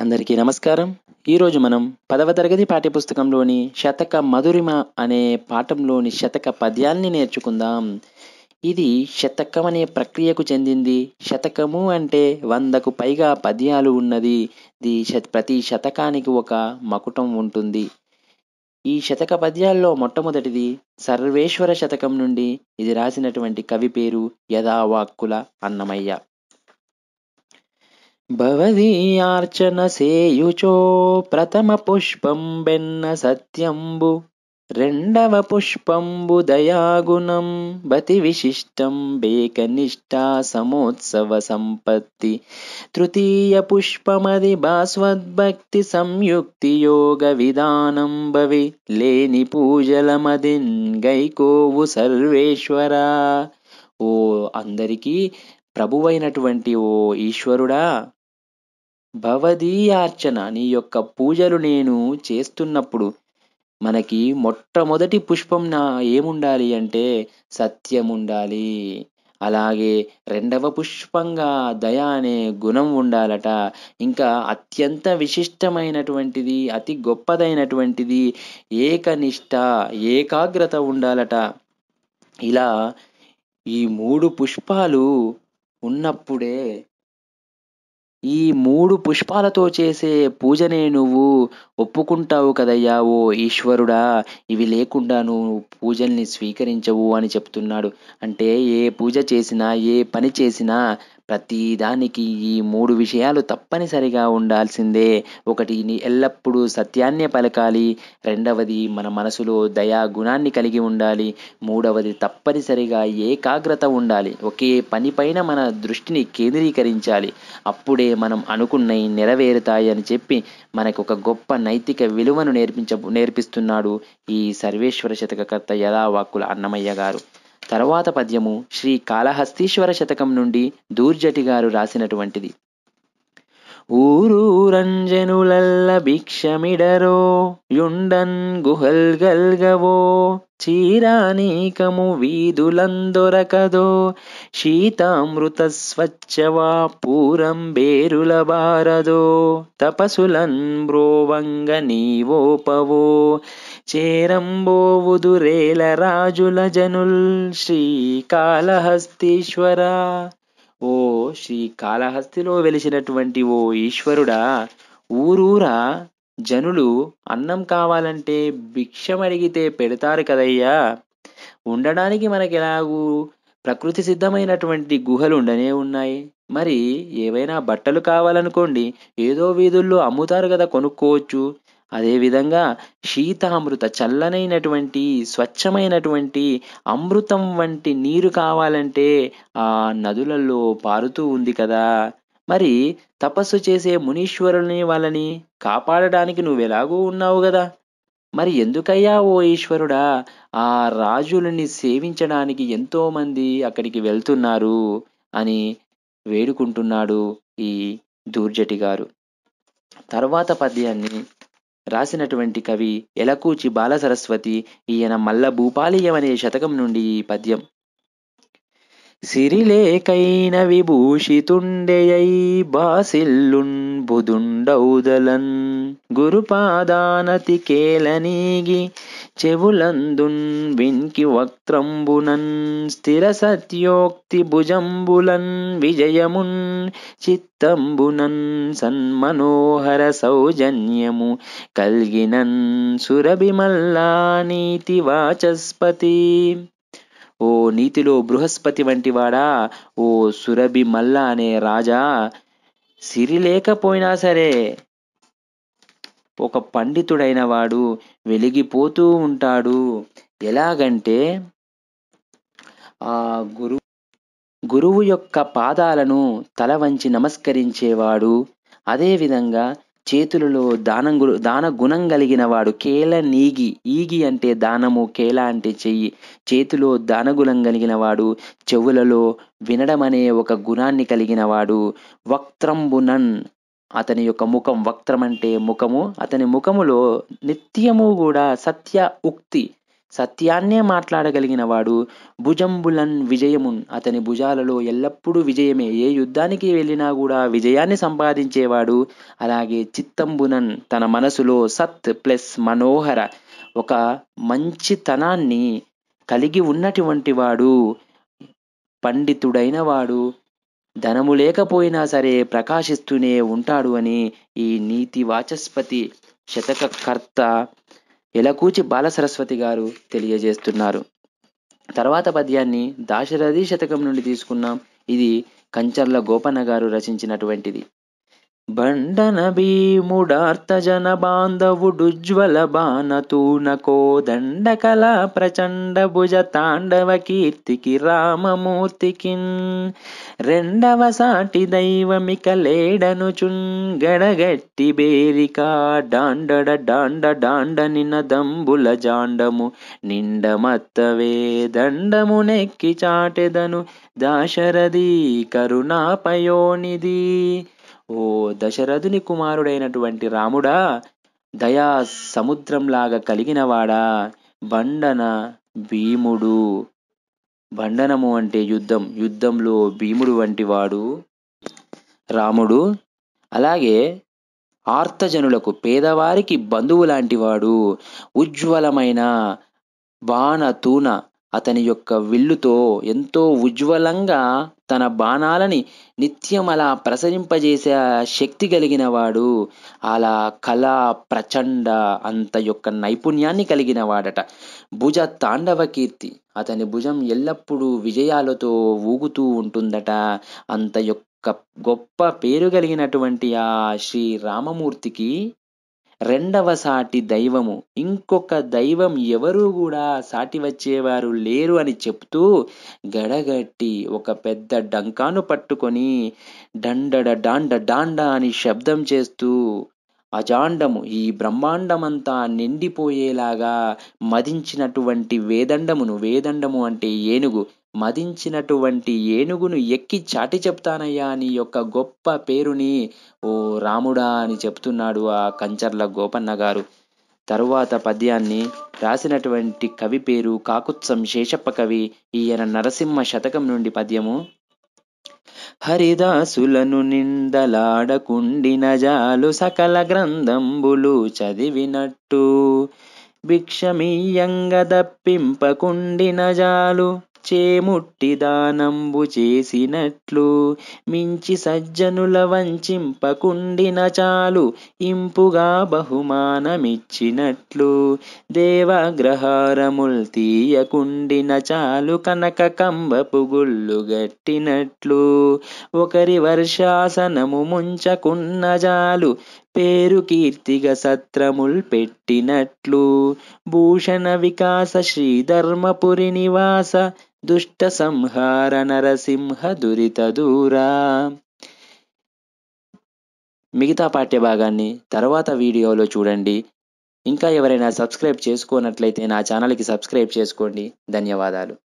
అందరికీ నమస్కారం ఈరోజు మనం పదవ తరగతి పాఠ్యపుస్తకంలోని శతక మధురిమ అనే పాఠంలోని శతక పద్యాల్ని నేర్చుకుందాం ఇది శతకం అనే ప్రక్రియకు చెందింది శతకము అంటే వందకు పైగా పద్యాలు ఉన్నది దీ శత ప్రతి శతకానికి ఒక మకుటం ఉంటుంది ఈ శతక పద్యాల్లో మొట్టమొదటిది సర్వేశ్వర శతకం నుండి ఇది రాసినటువంటి కవి పేరు యథావాక్కుల అన్నమయ్య భవదీయార్చన సేయుచో ప్రథమ పుష్పం బెన్న సత్యంబు రెండవ పుష్పంబు దయాగుణం బతి విశిష్టం బేకనిష్టా సమోత్సవ సంపత్తి తృతీయ పుష్పమది భాస్వద్భక్తి సంయుక్తి యోగ విధానం భవి లేని పూజలమదిన్ గైకోవు సర్వేశ్వరా ఓ అందరికీ ప్రభువైనటువంటి ఓ ఈశ్వరుడా భవదీయార్చన నీ యొక్క పూజలు నేను చేస్తున్నప్పుడు మనకి మొట్టమొదటి పుష్పం నా ఏముండాలి అంటే సత్యం ఉండాలి అలాగే రెండవ పుష్పంగా దయ అనే గుణం ఉండాలట ఇంకా అత్యంత విశిష్టమైనటువంటిది అతి గొప్పదైనటువంటిది ఏకనిష్ట ఏకాగ్రత ఉండాలట ఇలా ఈ మూడు పుష్పాలు ఉన్నప్పుడే ఈ మూడు పుష్పాలతో చేసే పూజనే నువ్వు ఒప్పుకుంటావు కదయ్యా ఓ ఈశ్వరుడా ఇవి లేకుండా నువ్వు పూజల్ని స్వీకరించవు అని చెప్తున్నాడు అంటే ఏ పూజ చేసినా ఏ పని చేసినా ప్రతి దానికి ఈ మూడు విషయాలు తప్పనిసరిగా ఉండాల్సిందే ఒకటి నీ ఎల్లప్పుడూ సత్యాన్నే పలకాలి రెండవది మన మనసులో దయా గుణాన్ని కలిగి ఉండాలి మూడవది తప్పనిసరిగా ఏకాగ్రత ఉండాలి ఒకే పనిపైన మన దృష్టిని కేంద్రీకరించాలి అప్పుడే మనం అనుకున్నవి నెరవేరుతాయి అని చెప్పి మనకు ఒక గొప్ప నైతిక విలువను నేర్పించ నేర్పిస్తున్నాడు ఈ సర్వేశ్వర శతకకర్త యథావాక్కుల అన్నమయ్య గారు తర్వాత పద్యము శ్రీ కాళహస్తీశ్వర శతకం నుండి దూర్జటి గారు రాసినటువంటిది ఊరూరంజనులల్ల భిక్షమిడరో యుండన్ గుహల్ గల్గవో చీరానీకము వీధులందొరకదో శీతామృత స్వచ్ఛవా పూరం బేరుల బారదో తపసులన్ బ్రోవంగ నీవోపవో చేరంబోవుదురేల రాజుల జనుల్ శ్రీకాళహస్తీశ్వర ఓ శ్రీ కాళహస్తిలో వెలిసినటువంటి ఓ ఈశ్వరుడా ఊరూరా జనులు అన్నం కావాలంటే భిక్షం అడిగితే పెడతారు కదయ్యా ఉండడానికి మనకి ఎలాగూ ప్రకృతి సిద్ధమైనటువంటి గుహలు ఉండనే ఉన్నాయి మరి ఏవైనా బట్టలు కావాలనుకోండి ఏదో వీధుల్లో అమ్ముతారు కదా కొనుక్కోవచ్చు అదేవిధంగా శీతామృత చల్లనైనటువంటి స్వచ్ఛమైనటువంటి అమృతం వంటి నీరు కావాలంటే ఆ నదులలో పారుతూ ఉంది కదా మరి తపస్సు చేసే మునీశ్వరుల్ని వాళ్ళని కాపాడడానికి నువ్వెలాగూ ఉన్నావు కదా మరి ఎందుకయ్యా ఓ ఈశ్వరుడా ఆ రాజులని సేవించడానికి ఎంతో మంది అక్కడికి వెళ్తున్నారు అని వేడుకుంటున్నాడు ఈ దూర్జటి గారు తర్వాత పద్యాన్ని రాసినటువంటి కవి ఎలకూచి బాలసరస్వతి ఈయన మల్ల భూపాలీయం అనే శతకం నుండి ఈ పద్యం సిరిలేకైన విభూషితుండెయై బాసిల్లున్ బుదుండౌదలన్ గురుపాదానతి కేలనీగి చెవులందున్ విన్కి వక్త్రంబునన్ స్థిర సత్యోక్తి భుజంబులన్ విజయమున్ చిత్తంబునన్ సన్మనోహర సౌజన్యము కల్గినన్ సురభిమల్లా నీతి వాచస్పతి ఓ నీతిలో బృహస్పతి వంటివాడా ఓ సురభి మల్ల అనే రాజా సిరి లేకపోయినా సరే ఒక పండితుడైన వాడు వెలిగిపోతూ ఉంటాడు ఎలాగంటే ఆ గురు గురువు యొక్క పాదాలను తల వంచి నమస్కరించేవాడు అదేవిధంగా చేతులలో దానం గు దాన గుణం కలిగిన వాడు కేల నీగి ఈగి అంటే దానము కేల అంటే చెయ్యి చేతిలో దానగుణం కలిగిన వాడు చెవులలో వినడం అనే ఒక గుణాన్ని కలిగిన వాడు వక్త్రంబునన్ అతని యొక్క ముఖం వక్త్రం అంటే ముఖము అతని ముఖములో నిత్యము కూడా సత్య ఉక్తి సత్యాన్నే మాట్లాడగలిగిన వాడు భుజంబులన్ విజయమున్ అతని భుజాలలో ఎల్లప్పుడూ విజయమే ఏ యుద్ధానికి వెళ్ళినా కూడా విజయాన్ని సంపాదించేవాడు అలాగే చిత్తంబునన్ తన మనసులో సత్ ప్లస్ మనోహర ఒక మంచితనాన్ని కలిగి ఉన్నటువంటి వాడు పండితుడైన వాడు ధనము లేకపోయినా సరే ప్రకాశిస్తూనే ఉంటాడు అని ఈ నీతి వాచస్పతి శతకకర్త ఎలకూచి బాలసరస్వతి గారు తెలియజేస్తున్నారు తర్వాత పద్యాన్ని దాశరథి శతకం నుండి తీసుకున్నాం ఇది కంచర్ల గోపన్న గారు రచించినటువంటిది బండన భీముడార్తజన బాంధవుడుజ్వల బాణతూనకో దండకల ప్రచండ భుజ తాండవ కీర్తికి రామమూర్తికిన్ రెండవ సాటి దైవమిక లేడను చుంగడగట్టి బేరిక డాండడ డాండ డాండ నిన దంబుల జాండము నిండమత్తవే దండము నెక్కి చాటెదను దాశరథి కరుణాపయోనిది ఓ దశరథుని కుమారుడైనటువంటి రాముడా దయా సముద్రంలాగా కలిగినవాడా బండన భీముడు బండనము అంటే యుద్ధం యుద్ధంలో భీముడు వంటి వాడు రాముడు అలాగే ఆర్తజనులకు పేదవారికి బంధువు లాంటి వాడు ఉజ్వలమైన బాణ తూన అతని యొక్క విల్లుతో ఎంతో ఉజ్వలంగా తన బాణాలని నిత్యం అలా ప్రసరింపజేసే శక్తి కలిగిన వాడు అలా కళ ప్రచండ అంత యొక్క నైపుణ్యాన్ని కలిగిన వాడట భుజ తాండవ కీర్తి అతని భుజం ఎల్లప్పుడూ విజయాలతో ఊగుతూ ఉంటుందట అంత యొక్క గొప్ప పేరు కలిగినటువంటి ఆ శ్రీ రామమూర్తికి రెండవ సాటి దైవము ఇంకొక దైవం ఎవరూ కూడా సాటి వచ్చేవారు లేరు అని చెప్తూ గడగట్టి ఒక పెద్ద డంకాను పట్టుకొని డండడ డాండ డాండ అని శబ్దం చేస్తూ అజాండము ఈ బ్రహ్మాండమంతా నిండిపోయేలాగా మదించినటువంటి వేదండమును వేదండము అంటే ఏనుగు మదించినటువంటి ఏనుగును ఎక్కి చాటి చెప్తానయ్యా నీ యొక్క గొప్ప పేరుని ఓ రాముడా అని చెప్తున్నాడు ఆ కంచర్ల గోపన్న గారు తరువాత పద్యాన్ని రాసినటువంటి కవి పేరు కాకుత్సం శేషప్ప కవి ఈయన నరసింహ శతకం నుండి పద్యము హరిదాసులను నిందలాడకుండిన జాలు సకల గ్రంథంబులు చదివినట్టు భిక్షమీయంగ దప్పింపకుండిన జాలు చేముట్టి దానంబు చేసినట్లు మించి సజ్జనుల వంచింపకుండిన చాలు ఇంపుగా బహుమానమిచ్చినట్లు దేవగ్రహారముల్ తీయకుండిన చాలు కనక కంబపు గుళ్ళు గట్టినట్లు ఒకరి వర్షాసనము ముంచకున్న జాలు పేరు కీర్తిగా సత్రముల్ పెట్టినట్లు భూషణ వికాస శ్రీధర్మపురి నివాస దుష్ట సంహార నరసింహ దురిత దూరా మిగతా పాఠ్య భాగాన్ని తర్వాత వీడియోలో చూడండి ఇంకా ఎవరైనా సబ్స్క్రైబ్ చేసుకోనట్లయితే నా ఛానల్కి సబ్స్క్రైబ్ చేసుకోండి ధన్యవాదాలు